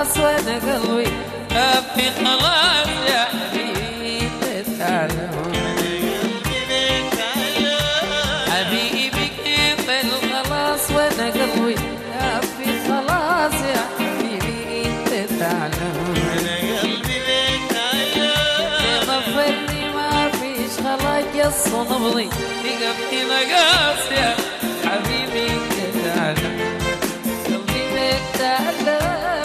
خلاص وانا قلبي في خلاص يا حبيبي تتعلم حبيبي كيف الخلاص وانا قلبي في خلاص يا حبيبي تتعلم غفرني ما فيش خلاص جص نبضي في مقاس يا حبيبي تتعلم قلبي بك تعلم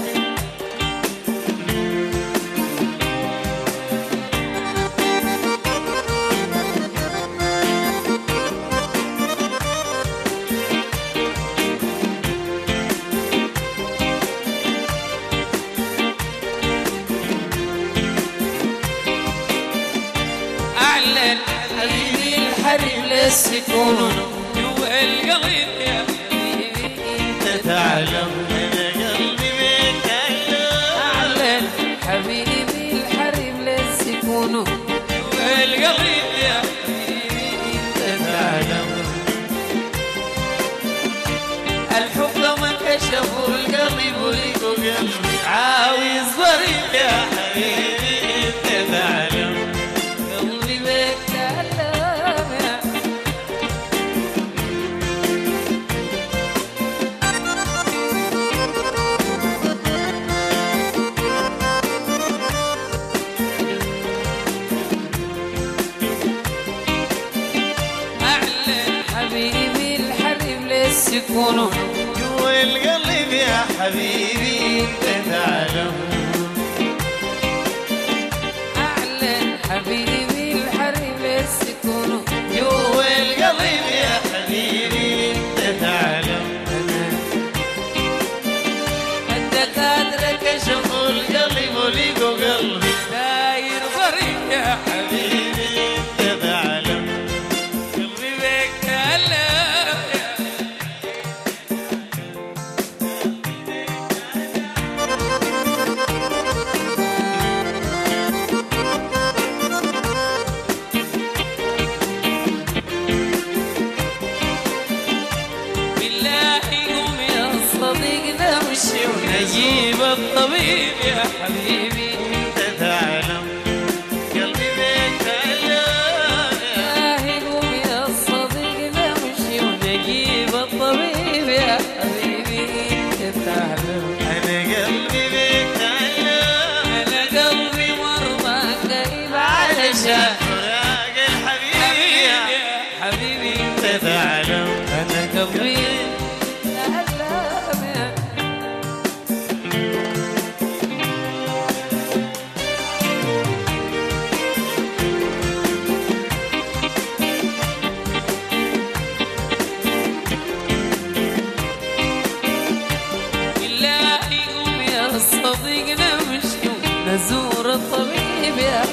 أعلن حبيبي الحريم للسكون جوا القلب يا تتعلم انا قلبي بك أعلن حبيبي الحريم للسكون جوا القلب يا تتعلم الحب من كشفوا القلب ولقوا قلبي عاوز ضريب يا حبيبي تتعلم قلبي بك تعلم يا أعلن حبيبي الحريم للسكون جوا القلب يا حبيبي تتعلم أعلن حبيبي الحريم للسكون جوا القلب يا حبيبي تتعلم الدكاترة كشفوا القلب ولقوا قلبي داير ضريب يا حبيبي تتعلم قلبي بك تألم بالله قوم يا صديقنا مشي نجيب الطبيب يا حبيبي تتعلم قلبي بك تعلم قوم يا صديقنا مشي ونجيب الطبيب يا حبيبي تتعلم انا قلبي بك تعلم انا قلبي مرضى غريب علشان فراق الحبيب يا يا حبيبي تتعلم انا قلبي تعلم يا بالله قوم يا صديقنا مشي نزور الطبيب يا